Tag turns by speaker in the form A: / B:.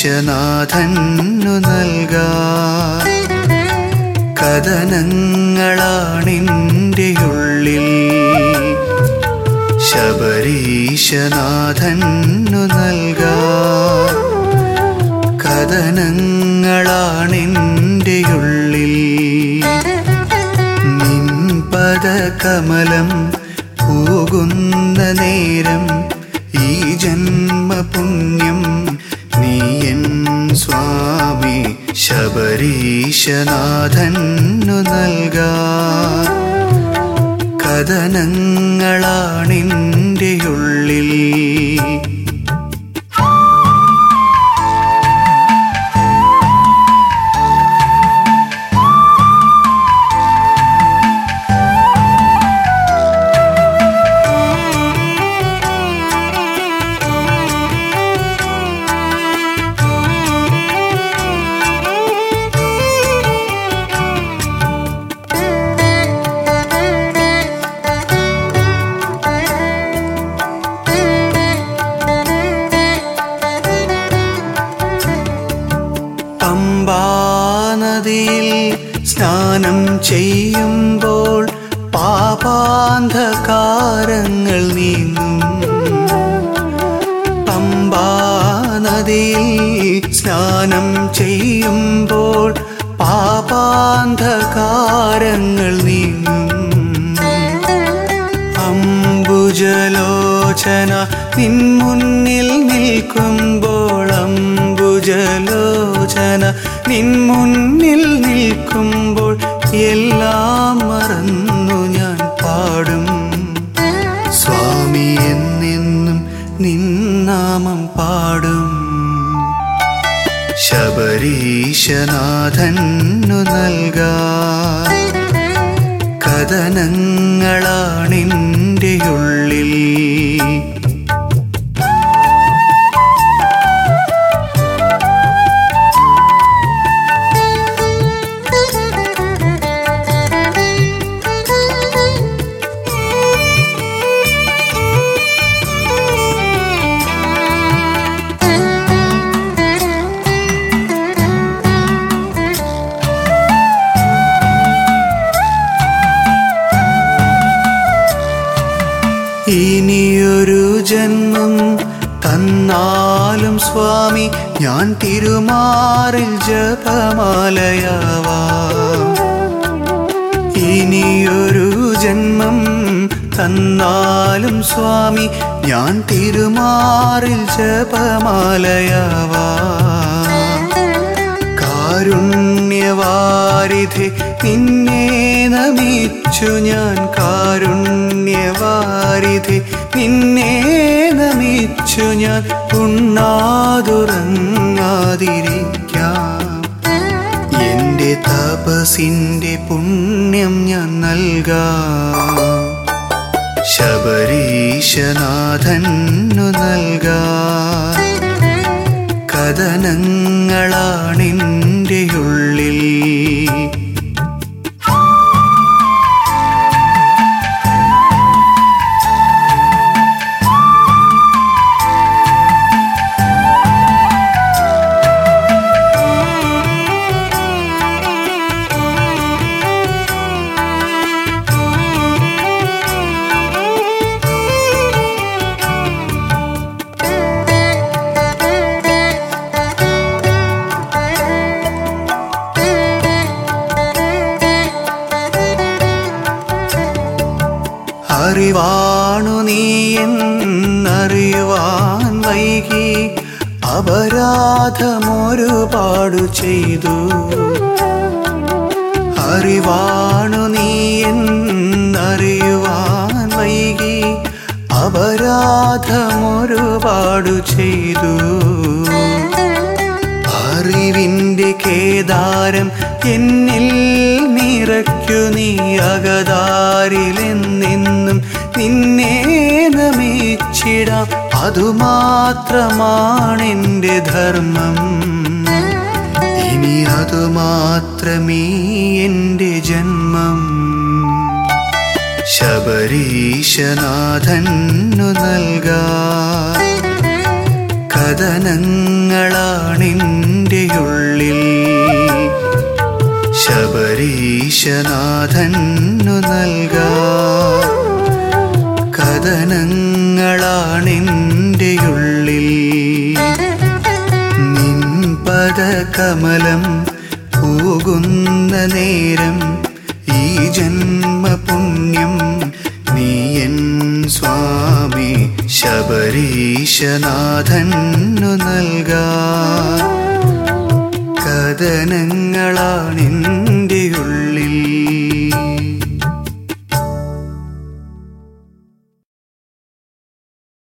A: ശബരീശനാഥന്നു നൽകാ കഥനങ്ങളാണെൻ്റെ ഉള്ളിൽ ശബരീശനാഥന്നു നൽകാ കഥനങ്ങളാണെൻ്റെ ഉള്ളിൽ നിൻ പദകമലം പോകുന്ന നേരം ഈ ജന്മപുണ്യം നീയൻ സ്വാമി ശബരീശനാഥന്നു നൽകാ കഥനങ്ങളാണെൻ്റെ ഉള്ളിൽ പമ്പാനദിയിൽ സ്നാനം ചെയ്യുമ്പോൾ പാപാന്ധകാരങ്ങൾ നീങ്ങും പമ്പാനദിയിൽ സ്നാനം ചെയ്യുമ്പോൾ പാപാന്ധകാരങ്ങൾ നീങ്ങും അംബുജലോചന നിൻ മുന്നിൽ നിൽക്കുമ്പോൾ അംബുജലോചന നിൻ മുന്നിൽ നിൽക്കുമ്പോൾ എല്ലാം മറന്നു ഞാൻ പാടും സ്വാമി എന്നെന്നും നിന്നാമം പാടും ശബരീശനാഥന്നു നൽകാ കഥനങ്ങളാണെൻ്റെ ഉള്ളിൽ ഇനിയൊരു ജന്മം തന്നാലും സ്വാമി ഞാൻ തിരുമാറിൽ ജപമാലയാവാം ഇനിയൊരു ജന്മം തന്നാലും സ്വാമി ഞാൻ തിരുമാറിൽ ജപമാലയാവാം കാരുണ്യവാരിധി നിന്നെ നമിച്ചു ഞാൻ കാരുണ്യവാരിധി നിന്നെ നമിച്ചു ഞാൻ ഉണ്ണാതുറങ്ങാതിരിക്കാം എന്റെ തപസിന്റെ പുണ്യം ഞാൻ നൽകാം ശബരീശനാഥന്നു നൽകാ കഥനങ്ങളാണെൻ്റെ ഉള്ളിൽ അറിവാണു നീ എന്നറിയുവാൻ വൈകി അപരാധമൊരുപാടു ചെയ്തു അറിവാണു നീ എന്നറിയുവാൻ വൈകി അപരാധമൊരുപാടു ചെയ്തു അറിവിൻ്റെ കേദാരം എന്നിൽ നിറയ്ക്കു നീ അകതാരിലെന്നെന്നും നിന്നെ നമിച്ചിടാം അതുമാത്രമാണെൻ്റെ ധർമ്മം ഇനി അതുമാത്രമേ എൻ്റെ ജന്മം ശബരീശനാഥന്നു നൽകാ കഥനങ്ങളാണെൻ്റെ ഉള്ളിൽ ശബരീശനാഥന്നു നൽകാ കഥനങ്ങളാണെൻ്റെ ഉള്ളിൽ നിൻ പദകമലം പോകുന്ന നേരം ഈ ജന്മപുണ്യം നീ എൻ സ്വാമി ശബരീശനാഥന്നു നൽകാ കഥനങ്ങളാണെൻ്റെ ഉള്ളിൽ